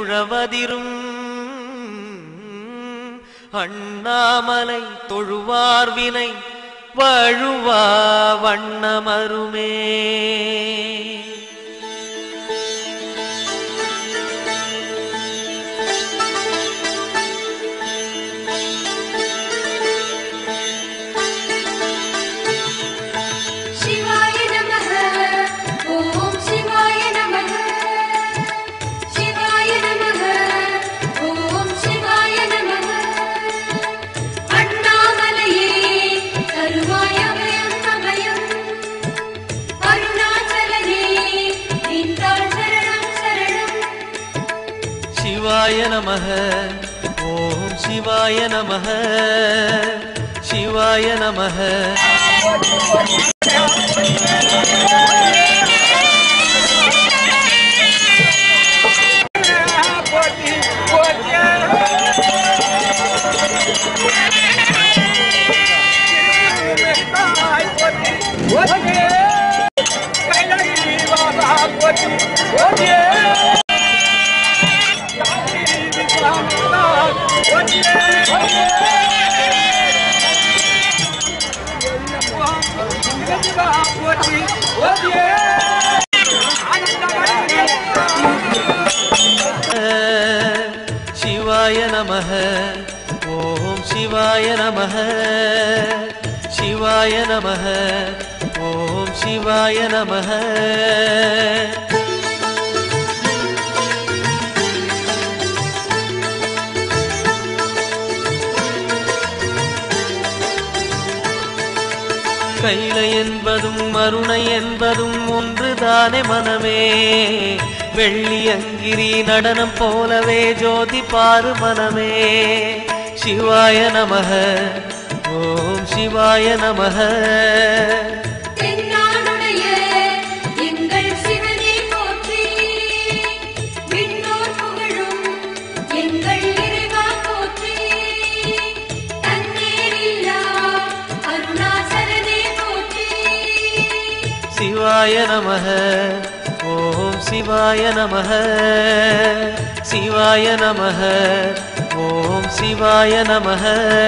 உழவதிரும் அண்ணாமலை தொழுவார் வினை வழுவா வண்ணமருமே शिवाय नमः ॐ शिवाय नमः शिवाय नमः ॐ शिवाय नमः अण्णामलये तरुवाय अभयम् अभयम् अरुणाचलये निन्दाள் शरणं शरणम् சிவாய நமக ஓம் சிவாய நமக சிவாய நமக சிவாய நமக ஓம் சிவாய நமக சிவாய நமக ஓம் சிவாய நமக கைலை என்பதும் மருணை என்பதும் ஒன்றுதானே மனமே வெள்ளி அங்கிரி நடனம் போலவே ஜோதி பாரு மனமே சிவாய நமக ஓம் சிவாய நமக தென்னாடுடைய எங்கள் சிவனே போற்றி விண்ணோர் புகழும் எங்கள் இறைவா போற்றி தன்னேரில்லா அருணாசலனே போற்றி சிவாய நமக ஓம் சிவாய நமக சிவாய நமக ஓம் சிவாய நமக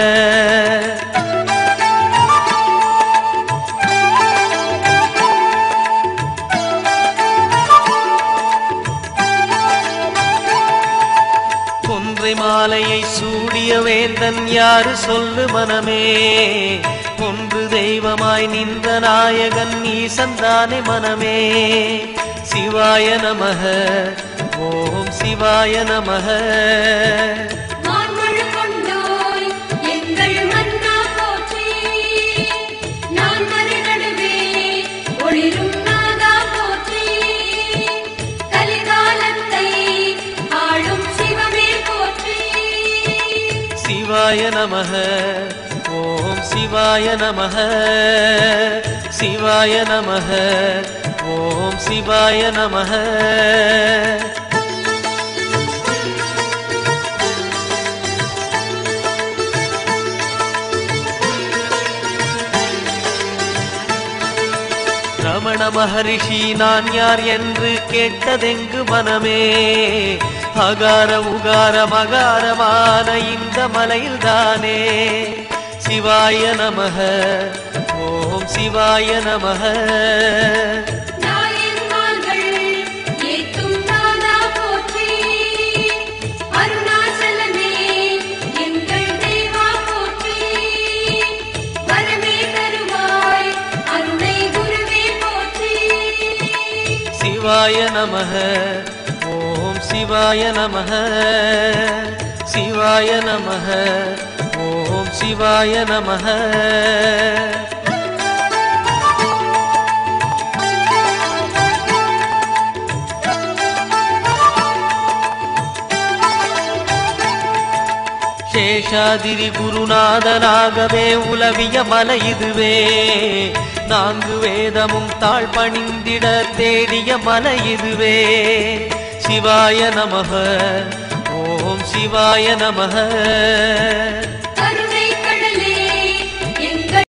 கொன்றை மாலையை சூடிய வேந்தன் யாரு சொல்லு மனமே ஒன்று தெய்வமாய் நின்ற நாயகன் ஈசந்தானே மனமே சிவாய நமக ஓம் சிவாய நமக மான்மழு கொண்டோய் எங்கள் மன்னா போற்றி நான் மறை நடுவே ஒளிரும் நாதா போற்றி கலிகாலத்தை ஆளும் சிவமே போற்றி சிவாய நமக ஓம் சிவாய நமக சிவாய நமக ஓம் சிவாய நமக ரமண மகரிஷி நான் யார் என்று கேட்டதெங்கு மனமே அகார உகார மகாரமான இந்த மலையில் தானே சிவாய நமக ஓம் சிவாய நமக நாயன்மார்கள் ஏத்தும் நாதா போற்றி அருணாச்சலமே எங்கள் தேவா போற்றி வரமே தருவாய் அருணை குருவே போற்றி சிவாய நமக ஓம் சிவாய நமக சிவாய நமக ஓம் சிவாய நமக சேஷாதிரி குருநாதனாகவே உலவிய மலை இதுவே நான்கு வேதமும் தாழ் பணிந்திட தேடிய மலை இதுவே சிவாய நமக ஓம் சிவாய நமக